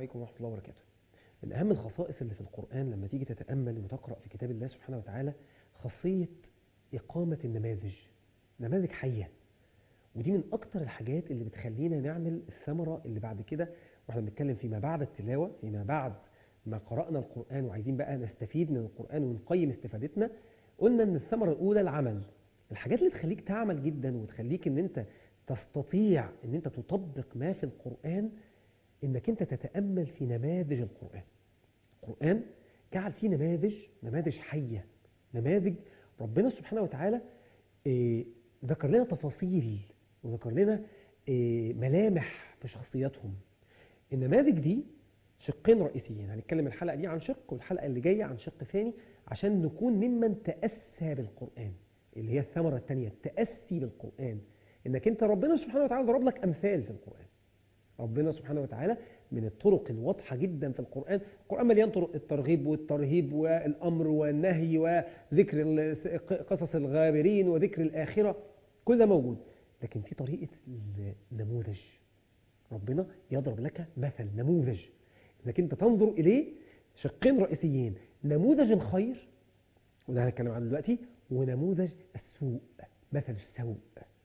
عليكم ورحمة الله وبركاته من أهم الخصائص اللي في القرآن لما تيجي تتأمل وتقرأ في كتاب الله سبحانه وتعالى خاصية إقامة النماذج نماذج حية ودي من أكتر الحاجات اللي بتخلينا نعمل الثمرة اللي بعد كده واحنا بنتكلم فيما بعد التلاوة فيما بعد ما قرأنا القرآن وعايزين بقى نستفيد من القرآن ونقيم استفادتنا قلنا ان الثمرة الأولى العمل الحاجات اللي تخليك تعمل جدا وتخليك ان انت تستطيع ان انت تطبق ما في القرآن انك انت تتأمل في نماذج القرآن القرآن جعل فيه نماذج نماذج حية نماذج ربنا سبحانه وتعالى إيه ذكر لنا تفاصيل وذكر لنا إيه ملامح في شخصياتهم النماذج دي شقين رئيسيين هنتكلم الحلقة دي عن شق والحلقة اللي جاية عن شق ثاني عشان نكون ممن تأسى بالقرآن اللي هي الثمرة الثانية التأسي بالقرآن انك انت ربنا سبحانه وتعالى ضرب لك امثال في القرآن ربنا سبحانه وتعالى من الطرق الواضحة جدا في القرآن القرآن مليان طرق الترغيب والترهيب والأمر والنهي وذكر قصص الغابرين وذكر الآخرة كل ده موجود لكن في طريقة النموذج ربنا يضرب لك مثل نموذج انك انت تنظر اليه شقين رئيسيين نموذج الخير وده هنتكلم عنه دلوقتي ونموذج السوء مثل السوء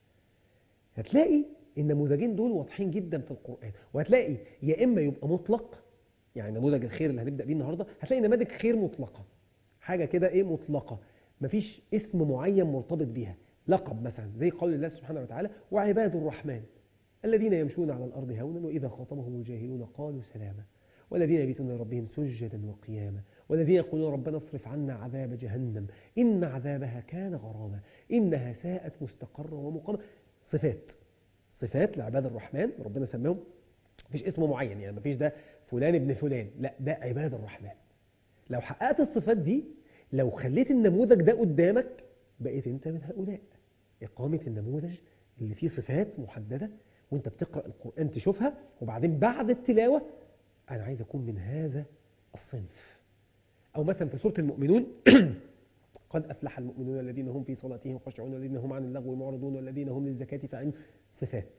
هتلاقي النموذجين دول واضحين جدا في القرآن وهتلاقي يا إما يبقى مطلق يعني نموذج الخير اللي هنبدأ بيه النهاردة هتلاقي نماذج خير مطلقة حاجة كده إيه مطلقة مفيش اسم معين مرتبط بيها لقب مثلا زي قول الله سبحانه وتعالى وعباد الرحمن الذين يمشون على الأرض هونا وإذا خاطبهم الجاهلون قالوا سلاما والذين يبيتون لربهم سجدا وقياما والذين يقولون ربنا اصرف عنا عذاب جهنم إن عذابها كان غراما إنها ساءت مستقرا ومقاما صفات صفات لعباد الرحمن ربنا سماهم مفيش اسم معين يعني مفيش ده فلان ابن فلان لا ده عباد الرحمن لو حققت الصفات دي لو خليت النموذج ده قدامك بقيت انت من هؤلاء إقامة النموذج اللي فيه صفات محددة وانت بتقرأ القرآن تشوفها وبعدين بعد التلاوة أنا عايز أكون من هذا الصنف أو مثلا في سورة المؤمنون قد أفلح المؤمنون الذين هم في صلاتهم خاشعون والذين هم عن اللغو معرضون والذين هم للزكاة فاعلون صفات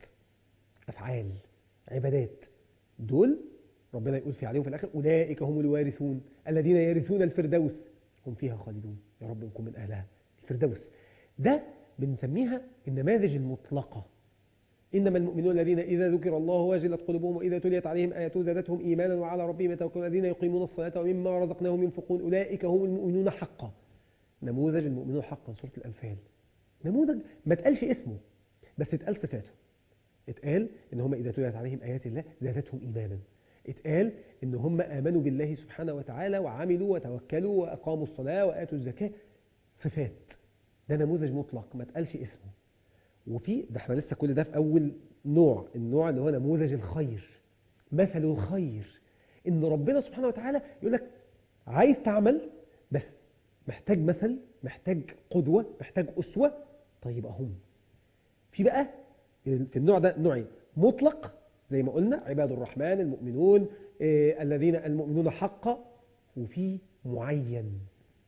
أفعال عبادات دول ربنا يقول في عليهم في الآخر أولئك هم الوارثون الذين يرثون الفردوس هم فيها خالدون يا رب نكون من أهلها الفردوس ده بنسميها النماذج المطلقة إنما المؤمنون الذين إذا ذكر الله وجلت قلوبهم وإذا تليت عليهم آياته زادتهم إيمانا وعلى ربهم يتوكلون الذين يقيمون الصلاة ومما رزقناهم ينفقون أولئك هم المؤمنون حقا نموذج المؤمنون حقا سورة الأنفال نموذج ما اتقالش اسمه بس اتقال صفاته اتقال ان هم اذا تليت عليهم ايات الله زادتهم ايمانا اتقال ان هم امنوا بالله سبحانه وتعالى وعملوا وتوكلوا واقاموا الصلاه واتوا الزكاه صفات ده نموذج مطلق ما اتقالش اسمه وفي ده احنا لسه كل ده في اول نوع النوع اللي هو نموذج الخير مثل الخير ان ربنا سبحانه وتعالى يقول لك عايز تعمل بس محتاج مثل محتاج قدوه محتاج اسوه طيب اهم في بقى في النوع ده نوعين مطلق زي ما قلنا عباد الرحمن المؤمنون إيه الذين المؤمنون حقا وفي معين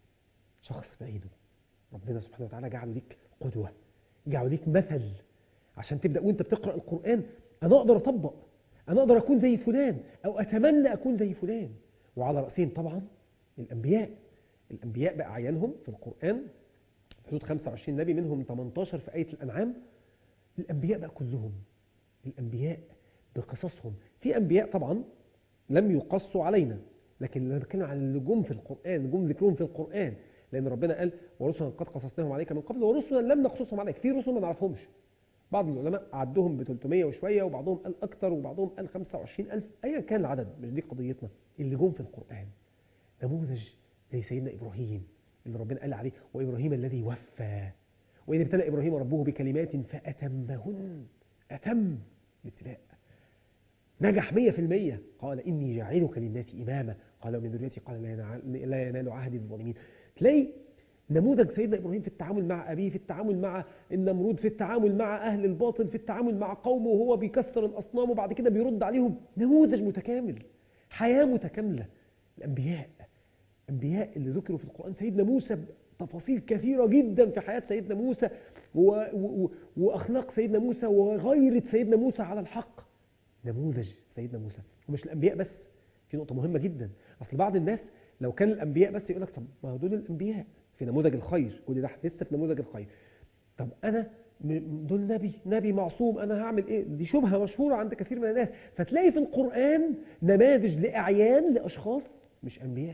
شخص بعيده ربنا سبحانه وتعالى جعله ليك قدوة جعله ليك مثل عشان تبدأ وانت بتقرأ القرآن أنا أقدر أطبق أنا أقدر أكون زي فلان أو أتمنى أكون زي فلان وعلى رأسهم طبعا الأنبياء الأنبياء بقى عينهم في القرآن حدود 25 نبي منهم 18 في آية الأنعام الأنبياء بقى كلهم الأنبياء بقصصهم في أنبياء طبعا لم يقصوا علينا لكن انا بتكلم عن اللي جم في القرآن جم ذكرهم في القرآن لأن ربنا قال ورسلا قد قصصناهم عليك من قبل ورسلا لم نقصصهم عليك في رسل ما نعرفهمش بعض العلماء عدهم ب 300 وشوية وبعضهم قال أكتر وبعضهم قال 25000 أيا كان العدد مش دي قضيتنا اللي جم في القرآن نموذج زي سيدنا إبراهيم اللي ربنا قال عليه وإبراهيم الذي وفى وإذ ابتلى إبراهيم ربه بكلمات فأتمهن أتم الابتلاء نجح 100% قال إني جاعلك للناس إماما قال ومن ذريتي قال لا ينال, لا ينال عهد الظالمين تلاقي نموذج سيدنا إبراهيم في التعامل مع أبيه في التعامل مع النمرود في التعامل مع أهل الباطل في التعامل مع قومه وهو بيكسر الأصنام وبعد كده بيرد عليهم نموذج متكامل حياة متكاملة الأنبياء الأنبياء اللي ذكروا في القرآن سيدنا موسى تفاصيل كثيرة جدا في حياة سيدنا موسى و... و... وأخلاق سيدنا موسى وغيرة سيدنا موسى على الحق نموذج سيدنا موسى ومش الأنبياء بس في نقطة مهمة جدا أصل بعض الناس لو كان الأنبياء بس يقول لك طب ما هو دول الأنبياء في نموذج الخير كل ده لسه في نموذج الخير طب أنا م- دول نبي نبي معصوم أنا هعمل إيه دي شبهة مشهورة عند كثير من الناس فتلاقي في القرآن نماذج لأعيان لأشخاص مش أنبياء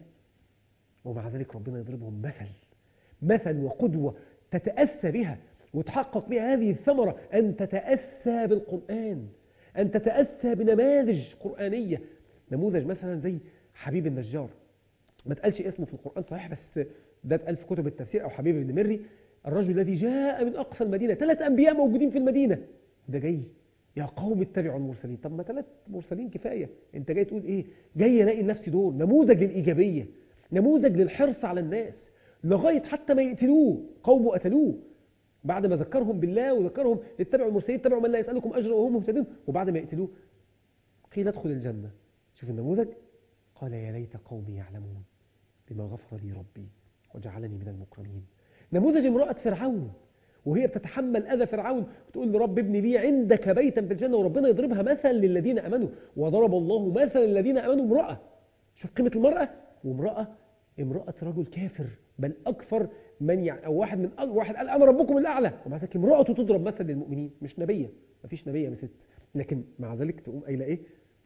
ومع ذلك ربنا يضربهم مثل مثل وقدوة تتأسى بها وتحقق بها هذه الثمرة أن تتأسى بالقرآن أن تتأسى بنماذج قرآنية نموذج مثلا زي حبيب النجار ما تقالش اسمه في القرآن صحيح بس ده اتقال في كتب التفسير أو حبيب بن مري الرجل الذي جاء من أقصى المدينة ثلاث أنبياء موجودين في المدينة ده جاي يا قوم اتبعوا المرسلين طب ما ثلاث مرسلين كفاية انت جاي تقول ايه جاي الاقي لنفسي دور نموذج للإيجابية نموذج للحرص على الناس لغاية حتى ما يقتلوه قومه قتلوه بعد ما ذكرهم بالله وذكرهم اتبعوا المرسلين اتبعوا من لا يسألكم أجرا وهم مهتدون وبعد ما يقتلوه قيل ادخل الجنة شوف النموذج قال يا ليت قومي يعلمون بما غفر لي ربي وجعلني من المكرمين نموذج امرأة فرعون وهي بتتحمل أذى فرعون وتقول لرب ابني لي عندك بيتا في الجنة وربنا يضربها مثل للذين أمنوا وضرب الله مثل للذين أمنوا امرأة شوف قيمة المرأة وامرأة امرأة رجل كافر بل أكثر من يعني أو واحد من أو واحد قال أنا ربكم الأعلى ومع ذلك امرأته تضرب مثل للمؤمنين مش نبية مفيش نبية من ست لكن مع ذلك تقوم قايلة إيه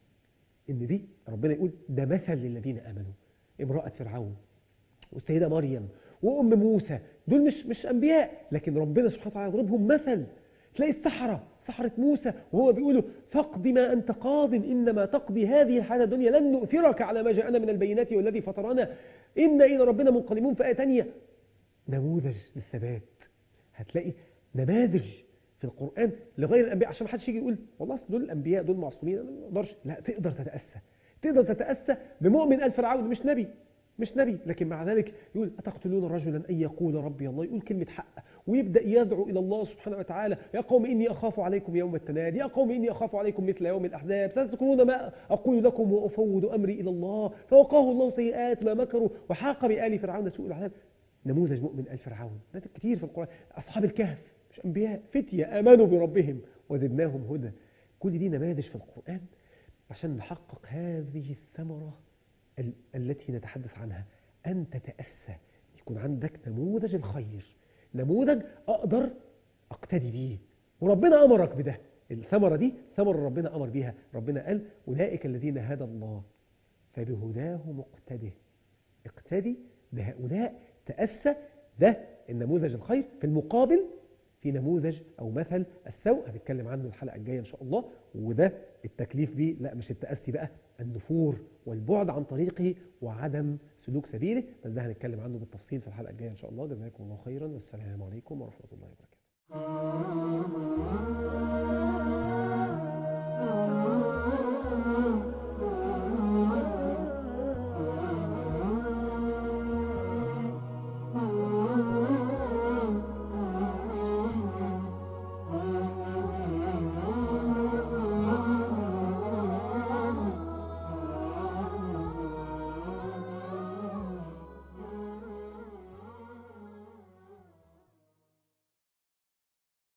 إن دي ربنا يقول ده مثل للذين آمنوا امرأة فرعون والسيدة مريم وأم موسى دول مش مش أنبياء لكن ربنا سبحانه وتعالى يضربهم مثل تلاقي السحرة سحرة موسى وهو بيقولوا فاقض ما أنت قاض إنما تقضي هذه الحياة الدنيا لن نؤثرك على ما جاءنا من البينات والذي فطرنا إن إلى ربنا منقلبون في آية تانية نموذج للثبات هتلاقي نماذج في القرآن لغير الأنبياء عشان ما حدش يجي يقول والله أصل دول الأنبياء دول معصومين أنا ما أقدرش لا تقدر تتأسى تقدر تتأسى بمؤمن آل فرعون مش نبي مش نبي لكن مع ذلك يقول أتقتلون رجلا أن يقول ربي الله يقول كلمة حق ويبدأ يدعو إلى الله سبحانه وتعالى يا قوم إني أخاف عليكم يوم التنادي يا قوم إني أخاف عليكم مثل يوم الأحزاب ستذكرون ما أقول لكم وأفوض أمري إلى الله فوقاه الله سيئات ما مكروا وحاق بآل فرعون سوء العذاب نموذج مؤمن آل فرعون نماذج كتير في القرآن أصحاب الكهف مش أنبياء فتية آمنوا بربهم وزدناهم هدى كل دي نماذج في القرآن عشان نحقق هذه الثمرة ال- التي نتحدث عنها أن تتأسى يكون عندك نموذج الخير نموذج أقدر أقتدي بيه وربنا أمرك بده الثمرة دي ثمرة ربنا أمر بيها ربنا قال أولئك الذين هدى الله فبهداه مقتده اقتدي بهؤلاء تأسى ده النموذج الخير في المقابل في نموذج أو مثل السوء هنتكلم عنه الحلقة الجاية إن شاء الله وده التكليف بيه لا مش التأسي بقى النفور والبعد عن طريقه وعدم سلوك سبيله بس ده هنتكلم عنه بالتفصيل في الحلقة الجاية إن شاء الله جزاكم الله خيرا والسلام عليكم ورحمة الله وبركاته